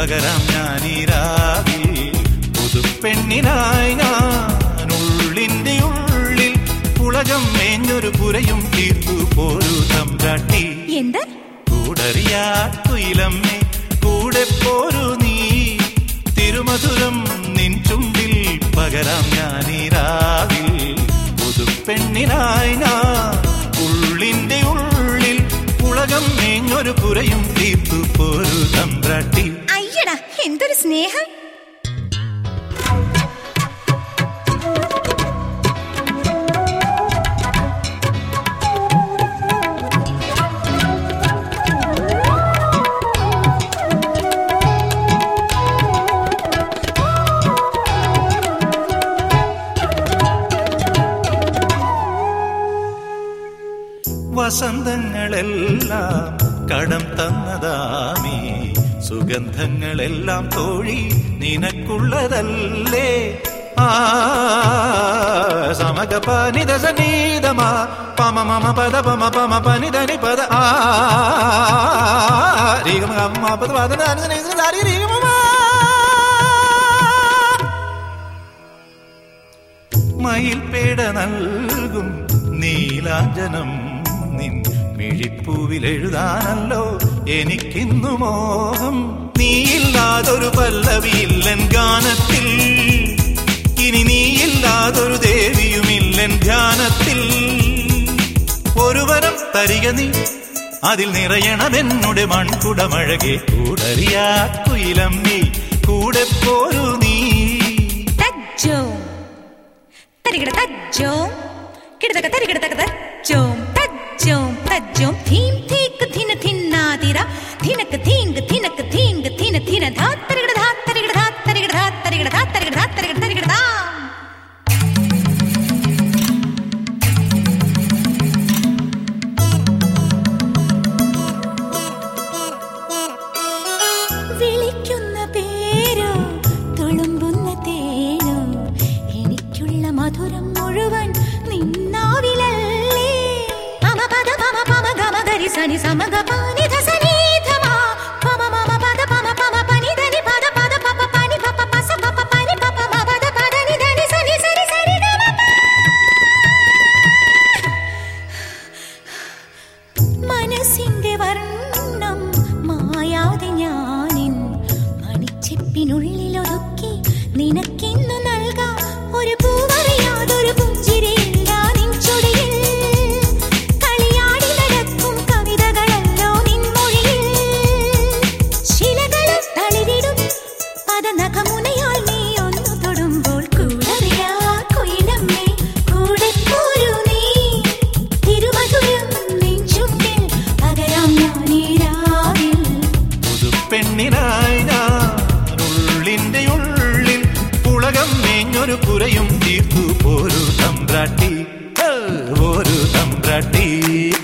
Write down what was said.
പകരാം ഞാനീരാവിൽ പുതുപ്പെണ്ണിനായി ഞാൻ ഉള്ളിന്റെ ഉള്ളിൽ പുളകം മേഞ്ഞൊരു പുരയും തീർത്തു പോരു തമ്പ്രാട്ടി എന്ത് കൂടറിയാ കുയിലമ്മേ കൂടെ പോരു നീ തിരുമധുരം നിൻ ചുണ്ടിൽ പകരാം ഞാനീരാവിൽ പുതുപ്പെണ്ണിനായി ഞാൻ ഉള്ളിന്റെ ഉള്ളിൽ പുളകം മേഞ്ഞൊരു പുരയും തീർത്തു പോരു തമ്പ്രാട്ടി അയ്യടാ എന്തൊരു സ്നേഹം വസന്തങ്ങളെല്ലാം കടം തന്നതാമീ സുഗന്ധങ്ങളെല്ലാം തോഴി നിനക്കുള്ളതല്ലേ ആ സമകപനിത സനീതമാ പമ മമ പദ പമ പമ പനിതനി പദ ആ രീഗമ ഗമ പദ പദ നാനി സനി സനി ദാരി രീഗമ മാ. മയിൽപേട നൽകും നീലാഞ്ജനം നിൻ മിഴിപ്പൂവിൽ എഴുതാനല്ലോ എനിക്കിന്നു മോഹം നീയില്ലാതൊരു പല്ലവിയില്ലൻ ഗാനത്തിൽ ഇനി നീയില്ലാതൊരു ദേവിയുമില്ലൻ ധ്യാനത്തിൽ ഒരു വരം തരിക നീ അതിൽ നിറയണമെന്നുടെ മൺകുടമഴകെ കൂടറിയാ കുയിലം നീ കൂടെ പോരു നീ തജ്ജോ തരികിട തജ്ജോ കിടതക തരികിടതക തജ്ജോം തജ്ജോം തജ്ജോം ധീം ധീക്ക് ധിന ധിന്നാതിര ധിനക്ക് ധീങ്ക് ധിനക്ക് ധീങ്ക് ധിന ധിന ധാ തരികിട ധാ തരികിട ധാ തരികിട ധാ തരികിട ധാ തരികിട ധാ തരികിട തരികിട ധാ വിളിക്കുന്ന പേരോ തുളുമ്പുന്ന തേനോ എനിക്കുള്ള മധുരം മുഴുവൻ നിന്നാവിലല്ലേ പമ പദ പമ പമ ഗമ ഗരി സനി സമഗ പാനി ധ സനി ധ മ. പമ മമ പദ പമ പമ പനി ധനി പദ പദ പപ പനി പപ പസ പപ പനി പപ മ പദ പദ നി ധനി സനി സരി സരി ഗ മ പ. മനസ്സിന്റെ വർണ്ണം മായാതെ ഞാനിൻ മണിച്ചെപ്പിനുള്ളിൽ ഒതുക്കി നിനക്കിന്നു നൽകാം ഒരു പൂവറിയാതൊരു പുഞ്ചിരിയില്ല നിൻ ചുടിയിൽ കളിയാടി നടക്കും കവിതകളല്ലോ നിൻ മൊഴിയിൽ ശിലകളും തളിരിടും പദനഖമുനയാൽ നീ ഒന്നു തൊടുമ്പോൾ കൂടറിയാ കുയിലമ്മേ കൂടെ പോരൂ നീ തിരുമധുരം നെഞ്ചുണ്ടിൽ പകരാം ഞാനീരാവിൽ പുതുപ്പെണ്ണിനായി ഞാൻ ഉള്ളിന്റെ ഉള്ളിൽ പുളകം മേഞ്ഞൊരു പുരയും തീർത്തു പോരു തമ്പ്രാട്ടി ഏ, ഒരു തമ്പ്രാട്ടി